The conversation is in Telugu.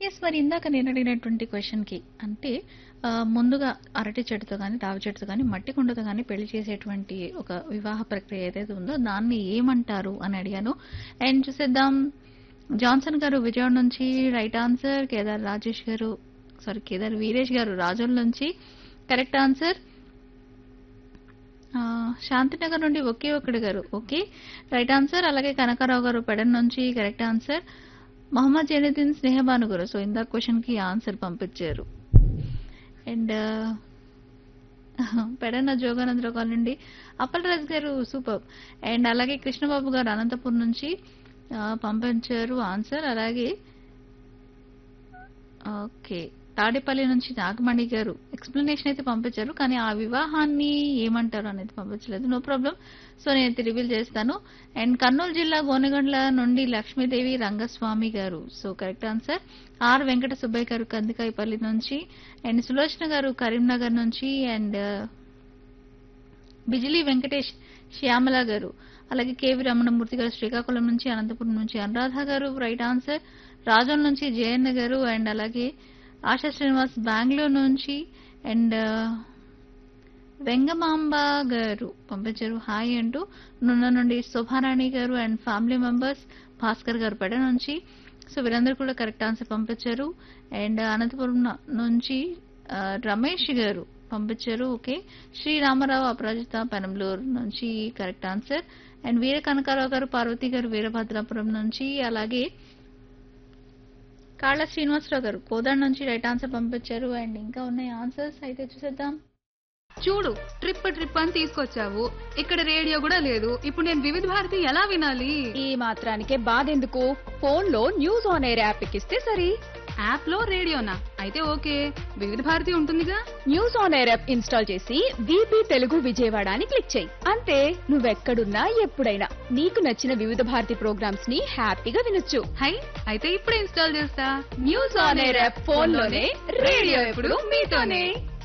ఎస్ మరి ఇందాక నేను అడిగినటువంటి క్వశ్చన్కి అంటే ఆ, ముందుగా అరటి చెట్టుతో కానీ తావి చెట్టుతో కానీ మట్టి కుండతో కానీ పెళ్లి చేసేటువంటి ఒక వివాహ ప్రక్రియ ఏదైతే ఉందో దాన్ని ఏమంటారు అని అడిగాను అండ్ చూసేద్దాం జాన్సన్ గారు విజయవాడ నుంచి రైట్ ఆన్సర్ కేదార్ రాజేష్ గారు సారీ కేదార్ వీరేష్ గారు రాజోల్ నుంచి కరెక్ట్ ఆన్సర్ ఆ, శాంతినగర్ నుండి ఒకే ఒక్కడి గారు ఓకే రైట్ ఆన్సర్ అలాగే కనకారావు గారు పెడన్ నుంచి కరెక్ట్ ఆన్సర్ మొహమ్మద్ జైనుద్దీన్ స్నేహబాను గారు సో ఇందాక క్వశ్చన్ కి ఆన్సర్ పంపించారు అండ్ పెడన్న జోగానందరావు గారి నుండి అప్పలరాజు గారు సూపర్ అండ్ అలాగే కృష్ణబాబు గారు అనంతపురం నుంచి ఆ, పంపించారు ఆన్సర్ అలాగే ఓకే తాడేపల్లి నుంచి నాగమణి గారు ఎక్స్ప్లెనేషన్ అయితే పంపించారు కానీ ఆ వివాహాన్ని ఏమంటారు అనేది పంపించలేదు నో ప్రాబ్లం సో నేను అయితే రివీల్ చేస్తాను అండ్ కర్నూలు జిల్లా గోనెగండ్ల నుండి లక్ష్మీదేవి రంగస్వామి గారు so correct answer R Venkata Subbaiah గారు కందికాయపల్లి నుంచి అండ్ సులోచన గారు కరీంనగర్ నుంచి అండ్ బిజిలీ వెంకటేష్ శ్యామల గారు అలాగే కేవి రమణమూర్తి గారు శ్రీకాకుళం నుంచి అనంతపురం నుంచి అనురాధ గారు రైట్ ఆన్సర్ రాజోల్ నుంచి జయన్న గారు అండ్ అలాగే ఆశా శ్రీనివాస్ బెంగళూరు నుంచి అండ్ వెంగమాంబ గారు పంపించారు హాయ్ అంటూ నున్న నుండి శోభారాణి గారు అండ్ ఫ్యామిలీ మెంబర్స్ భాస్కర్ గారు పెడ నుంచి సో వీరందరూ కూడా కరెక్ట్ ఆన్సర్ పంపించారు అండ్ అనంతపురం న- నుంచి ఆ, రమేష్ గారు పంపించారు ఓకే శ్రీ రామారావు అపరాజిత పెనంలూరు నుంచి correct answer and Veera Kanakarao గారు పార్వతి గారు వీరభద్రాపురం నుంచి అలాగే కాళ్ళ శ్రీనివాసరావు గారు కోదాడ నుంచి రైట్ ఆన్సర్ పంపించారు అండ్ ఇంకా ఉన్నాయి ఆన్సర్స్ అయితే చూసేద్దాం చూడు ట్రిప్ ట్రిప్ అని తీసుకొచ్చావు ఇక్కడ రేడియో కూడా లేదు ఇప్పుడు నేను వివిధ భారతి ఎలా వినాలి ఈ మాత్రానికే బాధెందుకు ఫోన్ లో న్యూస్ ఆన్ ఎయిర్ యాప్ ఎక్కిస్తే సరి యాప్ లో రేడియోనా అయితే ఓకే వివిధ భారతి ఉంటుందిగా news on air app install చేసి బీపీ తెలుగు విజయవాడ అని క్లిక్ చేయి అంతే నువ్వెక్కడున్నా ఎప్పుడైనా నీకు నచ్చిన వివిధ భారతి ప్రోగ్రామ్స్ ని హ్యాపీగా వినొచ్చు హై అయితే ఇప్పుడే ఇన్స్టాల్ చేస్తా news on air app phone లోనే రేడియో ఎప్పుడు మీతోనే